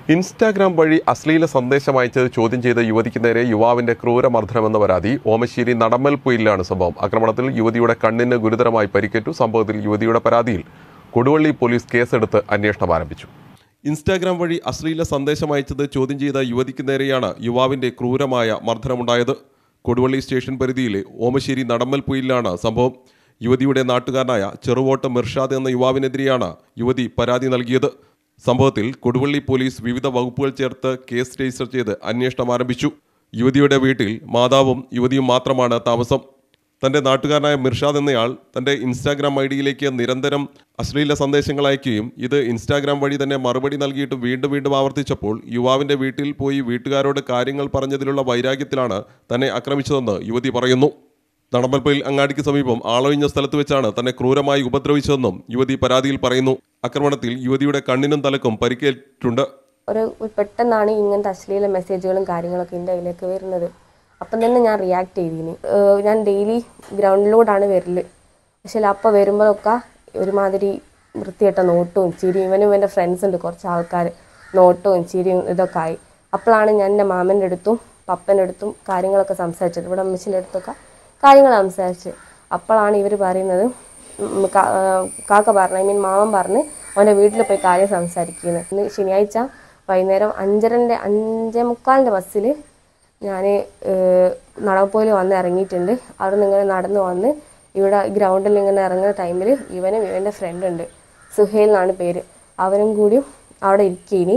Instagram വഴി അശ്ലീല സന്ദേശം അയച്ചത് ചോദ്യം ചെയ്ത യുവതിക്ക് നേരെ യുവാവിന്റെ ക്രൂരമർദ്ദനമെന്ന പരാതി ഓമശ്ശേരി നടമ്മൽപൊയിലാണ് സംഭവം ആക്രമണത്തിൽ യുവതിയുടെ കണ്ണിന് ഗുരുതരമായി പരിക്കേറ്റു സംഭവത്തിൽ യുവതിയുടെ പരാതിയിൽ കൊടുവള്ളി പോലീസ് കേസെടുത്ത് അന്വേഷണം ആരംഭിച്ചു ഇൻസ്റ്റാഗ്രാം വഴി അശ്ലീല സന്ദേശം അയച്ചത് ചോദ്യം ചെയ്ത യുവതിക്ക് നേരെയാണ് യുവാവിന്റെ ക്രൂരമായ മർദ്ദനമുണ്ടായത് കൊടുവള്ളി സ്റ്റേഷൻ പരിധിയിലെ ഓമശ്ശേരി നടമ്മൽപൊയിലാണ് സംഭവം യുവതിയുടെ നാട്ടുകാരനായ ചെറുവോട്ട് മിർഷാദ് എന്ന യുവാവിനെതിരെയാണ് യുവതി പരാതി നൽകിയത് സംഭവത്തിൽ കൊടുവള്ളി പോലീസ് വിവിധ വകുപ്പുകൾ ചേർത്ത് കേസ് രജിസ്റ്റർ ചെയ്ത് അന്വേഷണം ആരംഭിച്ചു യുവതിയുടെ വീട്ടിൽ മാതാവും യുവതിയും മാത്രമാണ് താമസം തന്റെ നാട്ടുകാരനായ മിർഷാദ് എന്നയാൾ തന്റെ ഇൻസ്റ്റാഗ്രാം ഐ ഡിയിലേക്ക് നിരന്തരം അശ്ലീല സന്ദേശങ്ങൾ അയക്കുകയും ഇത് ഇൻസ്റ്റാഗ്രാം വഴി തന്നെ മറുപടി നൽകിയിട്ട് വീണ്ടും വീണ്ടും ആവർത്തിച്ചപ്പോൾ യുവാവിന്റെ വീട്ടിൽ പോയി വീട്ടുകാരോട് കാര്യങ്ങൾ പറഞ്ഞതിലുള്ള വൈരാഗ്യത്തിലാണ് തന്നെ ആക്രമിച്ചതെന്ന് യുവതി പറയുന്നു നടമ്പൽപ്പയിൽ അങ്ങാടിക്ക് സമീപം ആളൊഴിഞ്ഞ സ്ഥലത്ത് വെച്ചാണ് തന്നെ ക്രൂരമായി ഉപദ്രവിച്ചതെന്നും യുവതി പരാതിയിൽ പറയുന്നു ആക്രമണത്തിൽ യുവതിയുടെ കണ്ണിനും തലക്കും പരിക്കേറ്റിട്ടുണ്ട് ഒരു ഒരു പെട്ടെന്നാണ് ഇങ്ങനത്തെ അശ്ലീല മെസ്സേജുകളും കാര്യങ്ങളൊക്കെ എൻ്റെ കയ്യിലേക്ക് വരുന്നത് അപ്പം തന്നെ ഞാൻ റിയാക്ട് ചെയ്തിനി ഏഹ് ഞാൻ ഡെയിലി ഗ്രൗണ്ടിലൂടെയാണ് വരല് പക്ഷേ അപ്പോൾ വരുമ്പോഴൊക്കെ ഒരുമാതിരി വൃത്തികെട്ട നോട്ടവും ചിരിയും ഇവനും ഇവൻ്റെ ഫ്രണ്ട്സ് ഉണ്ട് കുറച്ച് ആൾക്കാർ നോട്ടവും ചിരിയും ഇതൊക്കെ ആയി അപ്പോഴാണ് ഞാൻ എൻ്റെ മാമൻ്റെ അടുത്തും പപ്പൻ്റെ അടുത്തും കാര്യങ്ങളൊക്കെ സംസാരിച്ചത് ഇവിടെ അമ്മച്ചിൻ്റെ അടുത്തൊക്കെ കാര്യങ്ങൾ സംസാരിച്ച് അപ്പോഴാണ് ഇവർ പറയുന്നത് ഉം കാ- ആ, കാക്ക പറഞ്ഞു ഐ മീൻ മാമൻ പറഞ്ഞ് അവൻ്റെ വീട്ടിൽ പോയി കാര്യം സംസാരിക്കുന്നത് ഇന്ന് ശനിയാഴ്ച വൈകുന്നേരം അഞ്ചരൻ്റെ അഞ്ചേ മുക്കാലിൻ്റെ ബസ്സിൽ ഞാൻ നടപ്പോയിൽ വന്ന് ഇറങ്ങിയിട്ടുണ്ട് അവിടെ നിന്ന് ഇങ്ങനെ നടന്ന് വന്ന് ഇവിടെ ഗ്രൗണ്ടിൽ ഇങ്ങനെ ഇറങ്ങുന്ന ടൈമിൽ ഇവനും ഇവൻ്റെ ഫ്രണ്ട് ഉണ്ട് സുഹേൽ എന്നാണ് പേര് അവനും കൂടിയും അവിടെ ഇരിക്കേനി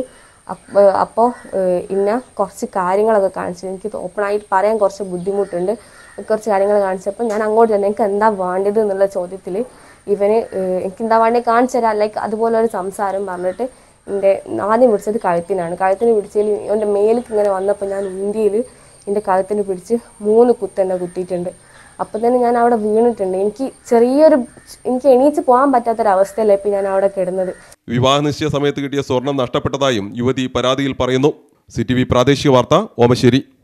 അപ്പോൾ ഇന്ന കുറച്ച് കാര്യങ്ങളൊക്കെ കാണിച്ചു എനിക്ക് ഓപ്പണായിട്ട് പറയാൻ കുറച്ച് ബുദ്ധിമുട്ടുണ്ട് കുറച്ച് കാര്യങ്ങൾ കാണിച്ചപ്പോൾ ഞാൻ അങ്ങോട്ട് ചെന്നു എനിക്ക് എന്താ വേണ്ടത് എന്നുള്ള ചോദ്യത്തിൽ ഇവന് ഏഹ് എനിക്ക് എന്താ വേണ്ടത് കാണിച്ചു തരാം ലൈക്ക് അതുപോലെ ഒരു സംസാരം പറഞ്ഞിട്ട് എൻ്റെ ആദ്യം പിടിച്ചത് കഴുത്തിനാണ് കഴുത്തിന് പിടിച്ചതിൽ എൻ്റെ മേലേക്ക് ഇങ്ങനെ വന്നപ്പോൾ ഞാൻ ഇന്ത്യയിൽ എൻ്റെ കഴുത്തിന് പിടിച്ച് മൂന്ന് കുത്തെന്നെ കുത്തിയിട്ടുണ്ട് അപ്പം തന്നെ ഞാൻ അവിടെ വീണിട്ടുണ്ട് എനിക്ക് ചെറിയൊരു എനിക്ക് എണീച്ച് പോകാൻ പറ്റാത്തൊരവസ്ഥയല്ലേ ഇപ്പം ഞാൻ അവിടെ കിടന്നത് വിവാഹ നിശ്ചയ സമയത്ത് കിട്ടിയ സ്വർണം നഷ്ടപ്പെട്ടതായും യുവതി പരാതിയിൽ പറയുന്നു സി ടി വി പ്രാദേശിക വാർത്ത ഓമശ്ശേരി